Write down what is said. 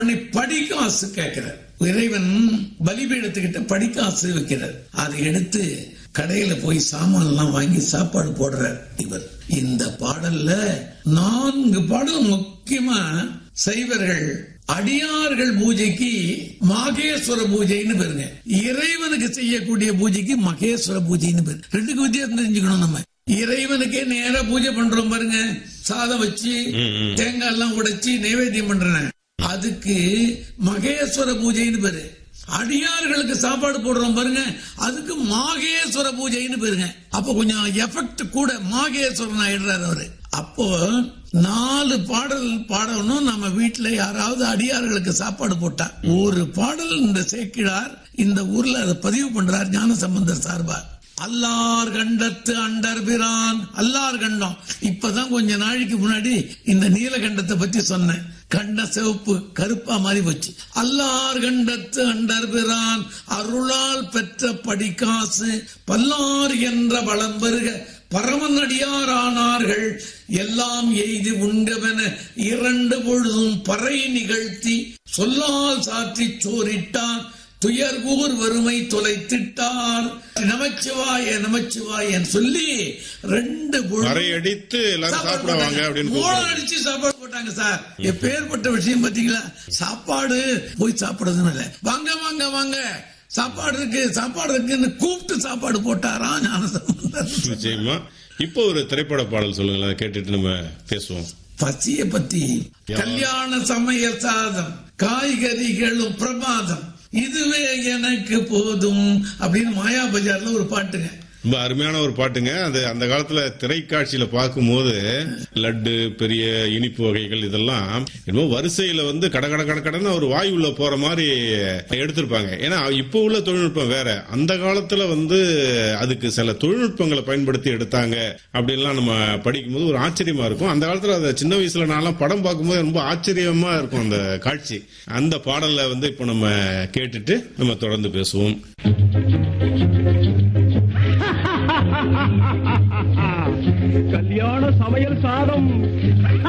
உடனே படிக்காசு கேட்கிறார் இறைவன் பலிபீடத்துக்கிட்ட படிக்காசு வைக்கிறார் அதை எடுத்து கடையில போய் சாமான் எல்லாம் வாங்கி சாப்பாடு போடுறார் இவர் இந்த பாடல்ல நான்கு பாடல் முக்கியமா சைவர்கள் அடியார்கள் பூஜைக்கு மாகேஸ்வர பூஜைன்னு பேருங்க இறைவனுக்கு செய்யக்கூடிய பூஜைக்கு மகேஸ்வர பூஜைன்னு பேரு ரெண்டுக்கு வித்தியாசம் தெரிஞ்சுக்கணும் நம்ம இறைவனுக்கே நேரா பூஜை பண்றோம் பாருங்க சாதம் வச்சு தேங்காய் எல்லாம் உடைச்சு நைவேத்தியம் பண்றேன் அதுக்கு மகேஸ்வர பூஜைன்னு பேரு அடியார்களுக்கு சாப்பாடு போடுறோம் பாருங்க அதுக்கு மாகேஸ்வர பூஜைன்னு பேருங்க அப்ப கொஞ்சம் எஃபெக்ட் கூட மாகேஸ்வரன் ஆயிடுறாரு அவரு அப்போ நாலு பாடல் பாடணும் நம்ம வீட்டுல யாராவது அடியார்களுக்கு சாப்பாடு போட்டா ஒரு பாடல் இந்த சேக்கிழார் இந்த ஊர்ல அதை பதிவு பண்றார் ஞான சம்பந்தர் சார்பா அல்லார் கண்டத்து அண்டர் பிரான் அல்லார் கண்டம் இப்பதான் கொஞ்ச நாளைக்கு முன்னாடி இந்த நீலகண்டத்தை பத்தி சொன்னேன் கண்ட சிவப்பு கருப்பா மாறி போச்சு அல்லார் கண்டத்து அண்டர் பிரான் அருளால் பெற்ற படிக்காசு பல்லார் என்ற வளம் பெருக பரமனடியாரானார்கள் எல்லாம் எய்தி உண்கவென இரண்டு பொழுதும் பறை நிகழ்த்தி சொல்லால் சாற்றி சோரிட்டான் துயர்கூர் வறுமை தொலைத்திட்டார் நமச்சிவாய நமச்சிவாயன் சொல்லி ரெண்டு பொழுது அறை அடித்து எல்லாரும் சாப்பாடு சாப்பிடுவாங்க அப்படின்னு மூலம் கூப்பிடுறாங்க. அடிச்சு சாப்பாடு போட்டாங்க சார் எப்பேற்பட்ட விஷயம் பாத்தீங்களா சாப்பாடு போய் சாப்பிடுறதுன்னு இல்ல வாங்க வாங்க வாங்க சாப்பாடு இருக்கு சாப்பாடு இருக்குன்னு கூப்பிட்டு சாப்பாடு போட்டாரா ஞானசம்பந்தர் நிச்சயமா இப்போ ஒரு திரைப்பட பாடல் சொல்லுங்களேன் கேட்டுட்டு நம்ம பேசுவோம் பசிய பத்தி கல்யாண சமய சாதம் காய்கறிகளும் பிரமாதம் இதுவே எனக்கு போதும் அப்படின்னு மாயா பஜார்ல ஒரு பாட்டுங்க ரொம்ப அருமையான ஒரு பாட்டுங்க அது அந்த காலத்துல திரைக்காட்சியில பார்க்கும்போது லட்டு பெரிய இனிப்பு வகைகள் இதெல்லாம் என்னமோ வரிசையில வந்து கட கட கட கடன்னு ஒரு வாய் உள்ள போற மாதிரி எடுத்திருப்பாங்க ஏன்னா இப்போ உள்ள தொழில்நுட்பம் வேற அந்த காலத்துல வந்து அதுக்கு சில தொழில்நுட்பங்களை பயன்படுத்தி எடுத்தாங்க அப்படின்லாம் நம்ம படிக்கும்போது ஒரு ஆச்சரியமா இருக்கும் அந்த காலத்துல அதை சின்ன வயசுல நான்லாம் படம் பார்க்கும்போது ரொம்ப ஆச்சரியமா இருக்கும் அந்த காட்சி அந்த பாடலை வந்து இப்போ நம்ம கேட்டுட்டு நம்ம தொடர்ந்து பேசுவோம் கல்யாண சமையல் சாதம்